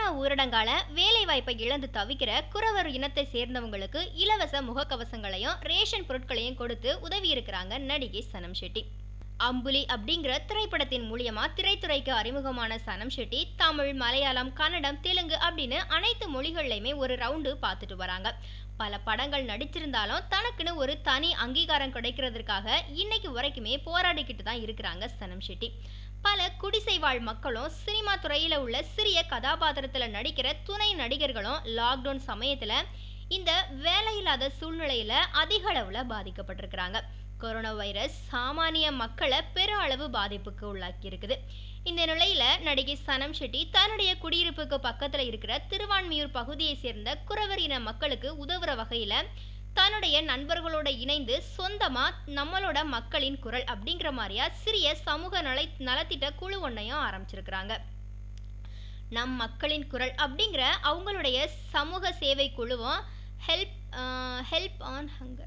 Corona ஊரடங்கால வேலை வாய்ப்பை இழந்து தவிக்கிற குறவர் இனத்தை சேர்ந்தவங்களுக்கு இலவச முகக்கவசங்களையும் ரேஷன் பொருட்களையும் கொடுத்து உதவி இருக்கிறாங்க நடிகை சனம் ஷெட்டி அம்புலி அப்படிங்கிற திரைப்படத்தின் மூலியமா திரைத்துறைக்கு அறிமுகமான சனம் ஷெட்டி தமிழ் மலையாளம் கன்னடம் தெலுங்கு அப்படின்னு அனைத்து மொழிகள்லையுமே ஒரு ரவுண்டு பார்த்துட்டு வராங்க பல படங்கள் நடிச்சிருந்தாலும் தனக்குன்னு ஒரு தனி அங்கீகாரம் கிடைக்கிறதுக்காக இன்னைக்கு வரைக்குமே போராடிக்கிட்டு தான் இருக்கிறாங்க சனம் ஷெட்டி பல குடிசை வாழ் மக்களும் சினிமா துறையில உள்ள சிறிய கதாபாத்திரத்துல நடிக்கிற துணை நடிகர்களும் லாக்டவுன் சமயத்துல இந்த வேலையில்லாத சூழ்நிலையில அதிக அளவுல பாதிக்கப்பட்டிருக்கிறாங்க கொரோனா வைரஸ் சாமானிய மக்களை பெரு அளவு பாதிப்புக்கு உள்ளாக்கி இருக்குது இந்த நிலையில நடிகை சனம் ஷெட்டி தன்னுடைய குடியிருப்புக்கு பக்கத்துல இருக்கிற திருவான்மியூர் பகுதியை சேர்ந்த குறவர் இன மக்களுக்கு உதவுற வகையில தன்னுடைய நண்பர்களோட இணைந்து சொந்தமா நம்மளோட மக்களின் குரல் அப்படிங்கிற மாதிரியா சிறிய சமூக நலை நலத்திட்ட குழு ஒன்றையும் ஆரம்பிச்சிருக்கிறாங்க நம் மக்களின் குரல் அப்படிங்கிற அவங்களுடைய சமூக சேவை குழுவும் ஹெல்ப் ஹெல்ப் ஆன் ஹங்கர்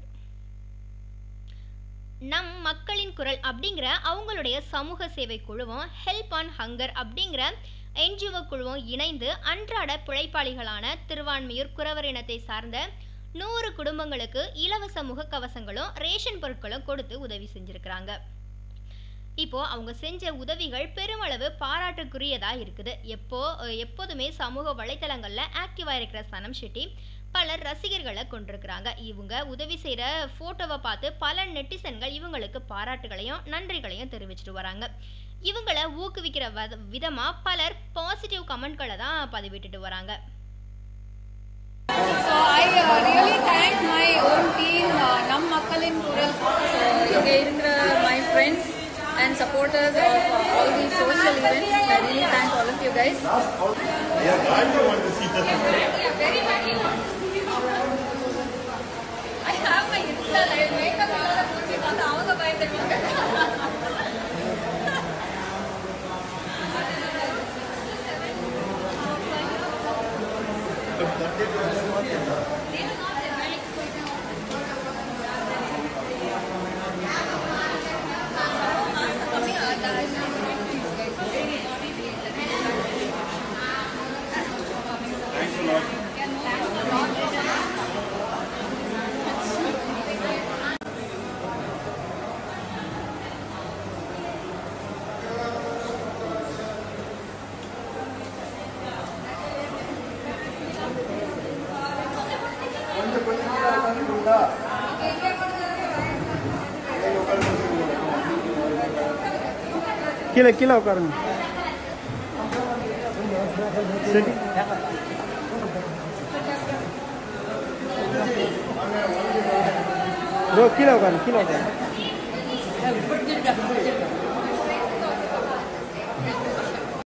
நம் மக்களின் குரல் அப்படிங்கிற அவங்களுடைய சமூக சேவை குழுவும் ஹெல்ப் ஆன் ஹங்கர் அப்படிங்கிற என்ஜிஓ குழுவும் இணைந்து அன்றாட பிழைப்பாளிகளான திருவான்மியூர் குறவர் இனத்தை சார்ந்த நூறு குடும்பங்களுக்கு இலவச முகக்கவசங்களும் ரேஷன் பொருட்களும் கொடுத்து உதவி செஞ்சிருக்கிறாங்க இப்போ அவங்க செஞ்ச உதவிகள் பெருமளவு பாராட்டுக்குரியதா இருக்குது எப்போ எப்போதுமே சமூக வலைத்தளங்கள்ல ஆக்டிவா இருக்கிற சனம் ஷெட்டி பலர் ரசிகர்களை கொண்டிருக்கிறாங்க இவங்க உதவி செய்கிற ஃபோட்டோவை பார்த்து பல நெட்டிசன்கள் இவங்களுக்கு பாராட்டுகளையும் நன்றிகளையும் தெரிவிச்சிட்டு வராங்க இவங்களை ஊக்குவிக்கிற வத விதமாக பலர் பாசிட்டிவ் கமெண்ட்களை தான் பதிவிட்டுட்டு வராங்க So I uh, really thank my own team, uh, Nam Makkalin Kural. So இங்க இருக்கிற my friends and supporters of uh, all these social events. I really thank all of you guys. I have my Insta live. Makeup இல்லாத மூஞ்சி பார்த்து அவங்க பயந்துட்டாங்க. கீழே கீழே உட்காருங்க சரி ப்ரோ கீழே உட்காருங்க கீழே உட்காருங்க